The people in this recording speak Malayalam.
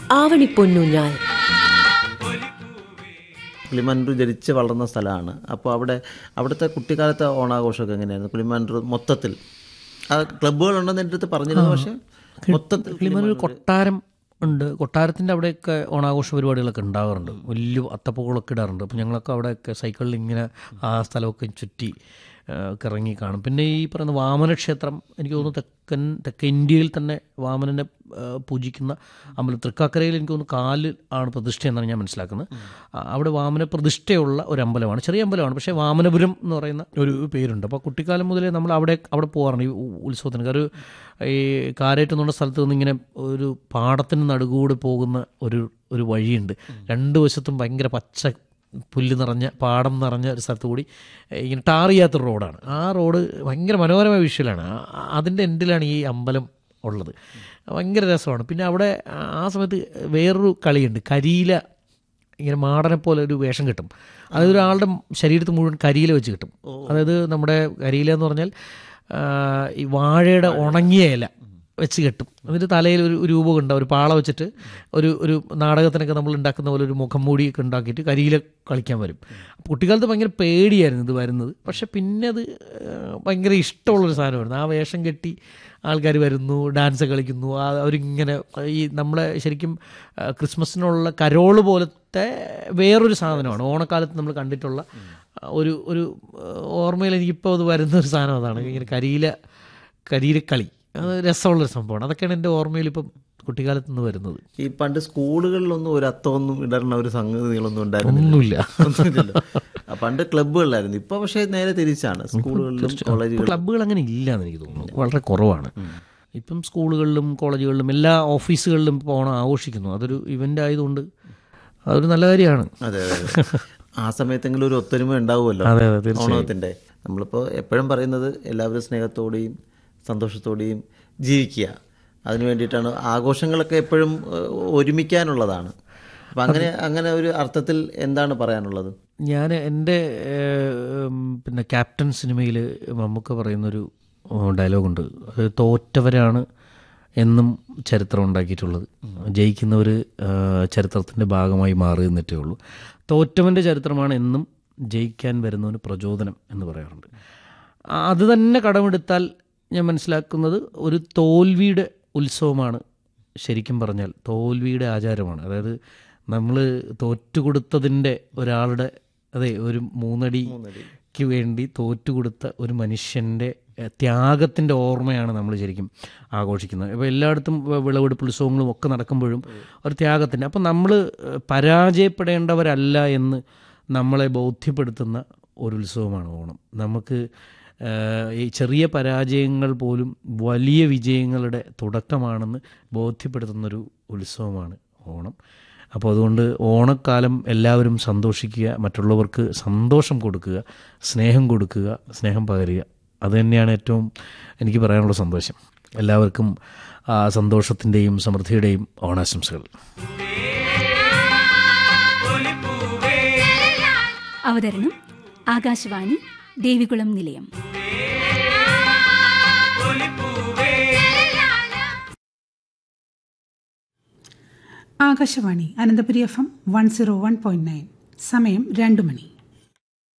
ആവണിപ്പൊന്നൂഞ്ഞാൽ പുളിമാനൂർ ജനിച്ച് വളർന്ന സ്ഥലമാണ് അപ്പോൾ അവിടെ അവിടുത്തെ കുട്ടിക്കാലത്തെ ഓണാഘോഷമൊക്കെ എങ്ങനെയായിരുന്നു പുളിമാനൂർ മൊത്തത്തിൽ ആ ക്ലബ്ബുകളുണ്ടെന്ന് എൻ്റെ അടുത്ത് പറഞ്ഞിരുന്നു പക്ഷേ മൊത്തത്തിൽ കിളിമാനൂർ കൊട്ടാരം ഉണ്ട് കൊട്ടാരത്തിൻ്റെ അവിടെയൊക്കെ ഓണാഘോഷ പരിപാടികളൊക്കെ ഉണ്ടാവാറുണ്ട് വലിയ അത്തപ്പൂക്കളൊക്കെ ഇടാറുണ്ട് അപ്പോൾ ഞങ്ങളൊക്കെ അവിടെയൊക്കെ സൈക്കിളിൽ ഇങ്ങനെ ആ സ്ഥലമൊക്കെ ചുറ്റി ആ, ഒക്കെ ഇറങ്ങി കാണും പിന്നെ ഈ പറയുന്ന വാമന ക്ഷേത്രം എനിക്ക് തോന്നുന്നു തെക്കൻ തെക്കൻ ഇന്ത്യയിൽ തന്നെ വാമനനെ ആ, പൂജിക്കുന്ന അമ്പലം തൃക്കാക്കരയിൽ എനിക്ക് തോന്നുന്നു കാലിൽ ആണ് പ്രതിഷ്ഠ എന്നാണ് ഞാൻ മനസ്സിലാക്കുന്നത് ആ, അവിടെ വാമന പ്രതിഷ്ഠയുള്ള ഒരു അമ്പലമാണ് ചെറിയ അമ്പലമാണ് പക്ഷേ വാമനപുരം എന്ന് പറയുന്ന ഒരു പേരുണ്ട് അപ്പോൾ കുട്ടിക്കാലം മുതലേ നമ്മൾ അവിടെ അവിടെ പോകാറുണ്ട് ഈ ഉ- ഉത്സവത്തിന് ഒരു ഈ കാരേറ്റ് എന്ന് പറഞ്ഞ സ്ഥലത്ത് നിന്ന് ഇങ്ങനെ ഒരു പാടത്തിന് നടുകൂടെ പോകുന്ന ഒരു ഒരു വഴിയുണ്ട് രണ്ട് വശത്തും ഭയങ്കര പച്ച പുല്ല് നിറഞ്ഞ പാടം നിറഞ്ഞ ഒരു സ്ഥലത്ത് കൂടി ഏഹ്, ഇങ്ങനെ ടാർ ചെയ്യാത്തൊരു റോഡാണ് ആ റോഡ് ഭയങ്കര മനോഹരമായ വിഷ്വലാണ് ആ- അതിൻ്റെ എൻഡിലാണ് ഈ അമ്പലം ഉള്ളത് ഭയങ്കര രസമാണ് പിന്നെ അവിടെ ആ സമയത്ത് വേറൊരു കളിയുണ്ട് കരിയില ഇങ്ങനെ മാടനെ പോലെ ഒരു വേഷം കിട്ടും അതായത് ഒരാളുടെ ശരീരത്ത് മുഴുവൻ കരിയില വെച്ച് കിട്ടും അതായത് നമ്മുടെ കരിയില എന്ന് പറഞ്ഞാൽ ആ, ഈ വാഴയുടെ ഉണങ്ങിയ ഇല വെച്ച് കെട്ടും എന്നിട്ട് തലയിൽ ഒരു ഒരു രൂപം ഉണ്ടാവും ഒരു പാള വെച്ചിട്ട് ഒരു ഒരു നാടകത്തിനൊക്കെ നമ്മൾ ഉണ്ടാക്കുന്ന പോലെ ഒരു മുഖം മൂടിയൊക്കെ ഉണ്ടാക്കിയിട്ട് കരിയില കളിക്കാൻ വരും അപ്പോൾ കുട്ടിക്കാലത്ത് ഭയങ്കര പേടിയായിരുന്നു ഇത് വരുന്നത് പക്ഷെ പിന്നെ അത് ആ, ഭയങ്കര ഇഷ്ടമുള്ളൊരു സാധനമായിരുന്നു ആ വേഷം കെട്ടി ആൾക്കാർ വരുന്നു ഡാൻസ് കളിക്കുന്നു ആ അവരിങ്ങനെ ഈ നമ്മളെ ശരിക്കും ആ, ക്രിസ്മസിനുള്ള കരോള് പോലത്തെ വേറൊരു സാധനമാണ് ഓണക്കാലത്ത് നമ്മൾ കണ്ടിട്ടുള്ള ആ, ഒരു ഒരു ആ, ഓർമ്മയിൽ എനിക്കിപ്പോൾ അത് വരുന്ന ഒരു സാധനം അതാണ് ഇങ്ങനെ കരിയില കരിയിലക്കളി അത് രസമുള്ളൊരു സംഭവമാണ് അതൊക്കെയാണ് എൻ്റെ ഓർമ്മയിൽ ഇപ്പം കുട്ടിക്കാലത്ത് നിന്ന് വരുന്നത് ഈ പണ്ട് സ്കൂളുകളിലൊന്നും ഒരു അത്തമൊന്നും ഇടണ ഒരു സംഗതികളൊന്നും ഉണ്ടായിരുന്നില്ല ഒന്നുമില്ല ഒന്നുമില്ലല്ലോ ആ, പണ്ട് ക്ലബ്ബുകളിലായിരുന്നു ഇപ്പൊ പക്ഷേ നേരെ തിരിച്ചാണ് സ്കൂളുകളിലും കോളേജുകളിലും ക്ലബ്ബുകൾ അങ്ങനെ ഇല്ല എന്ന് എനിക്ക് തോന്നുന്നു വളരെ കുറവാണ് ഇപ്പം സ്കൂളുകളിലും കോളേജുകളിലും എല്ലാ ഓഫീസുകളിലും ഇപ്പോൾ ഓണം ആഘോഷിക്കുന്നു അതൊരു ഇവൻ്റ് ആയതുകൊണ്ട് അതൊരു നല്ല കാര്യമാണ് അതെ അതെ അതെ. ആ സമയത്തെങ്കിലും ഒരു ഒത്തൊരുമ ഉണ്ടാവുമല്ലോ അതെ, അതെ, തീർച്ചയായും. ഓണത്തിന്റെ നമ്മളിപ്പോൾ എപ്പോഴും പറയുന്നത് എല്ലാവരും സ്നേഹത്തോടെയും സന്തോഷത്തോടെയും ജീവിക്കുക അതിനു വേണ്ടിയിട്ടാണ് ആഘോഷങ്ങളൊക്കെ എപ്പോഴും ഏഹ്, ഒരുമിക്കാനുള്ളതാണ് അപ്പം അങ്ങനെ അങ്ങനെ ഒരു അർത്ഥത്തിൽ എന്താണ് പറയാനുള്ളത് ഞാൻ എൻ്റെ ഏഹ്, പിന്നെ ക്യാപ്റ്റൻ സിനിമയിൽ മമ്മൂക്ക പറയുന്നൊരു ഡയലോഗുണ്ട് അത് തോറ്റവരാണ് എന്നും ചരിത്രം ഉണ്ടാക്കിയിട്ടുള്ളത് ജയിക്കുന്നവർ ചരിത്രത്തിൻ്റെ ഭാഗമായി മാറി എന്നിട്ടേ ഉള്ളൂ തോറ്റവൻ്റെ ചരിത്രമാണ് എന്നും ജയിക്കാൻ വരുന്നവന് പ്രചോദനം എന്ന് പറയാറുണ്ട് ആ, അത് തന്നെ കടമെടുത്താൽ ഞാൻ മനസ്സിലാക്കുന്നത് ഒരു തോൽവിയുടെ ഉത്സവമാണ് ശരിക്കും പറഞ്ഞാൽ തോൽവിയുടെ ആചാരമാണ് അതായത് നമ്മൾ തോറ്റുകൊടുത്തതിൻ്റെ ഒരാളുടെ അതെ ഒരു മൂന്നടിക്ക് വേണ്ടി തോറ്റുകൊടുത്ത ഒരു മനുഷ്യൻ്റെ എഹ്, ത്യാഗത്തിൻ്റെ ഓർമ്മയാണ് നമ്മൾ ശരിക്കും ആഘോഷിക്കുന്നത് ഇപ്പോൾ എല്ലായിടത്തും വ- വിളവെടുപ്പ് ഉത്സവങ്ങളും ഒക്കെ നടക്കുമ്പോഴും ഒരു ത്യാഗത്തിൻ്റെ അപ്പം നമ്മൾ പരാജയപ്പെടേണ്ടവരല്ല എന്ന് നമ്മളെ ബോധ്യപ്പെടുത്തുന്ന ഒരു ഉത്സവമാണ് ഓണം നമുക്ക് ഏഹ്, ഈ ചെറിയ പരാജയങ്ങൾ പോലും വലിയ വിജയങ്ങളുടെ തുടക്കമാണെന്ന് ബോധ്യപ്പെടുത്തുന്നൊരു ഉത്സവമാണ് ഓണം അപ്പോൾ അതുകൊണ്ട് ഓണക്കാലം എല്ലാവരും സന്തോഷിക്കുക മറ്റുള്ളവർക്ക് സന്തോഷം കൊടുക്കുക സ്നേഹം കൊടുക്കുക സ്നേഹം പകരുക അതുതന്നെയാണ് ഏറ്റവും എനിക്ക് പറയാനുള്ള സന്തോഷം എല്ലാവർക്കും ആ സന്തോഷത്തിൻ്റെയും സമൃദ്ധിയുടെയും ഓണാശംസകൾ അവതരണം ആകാശവാണി ദേവികുളം നിലയം Akashvani Ananthapuri F M one zero one point nine സമയം രണ്ടു മണി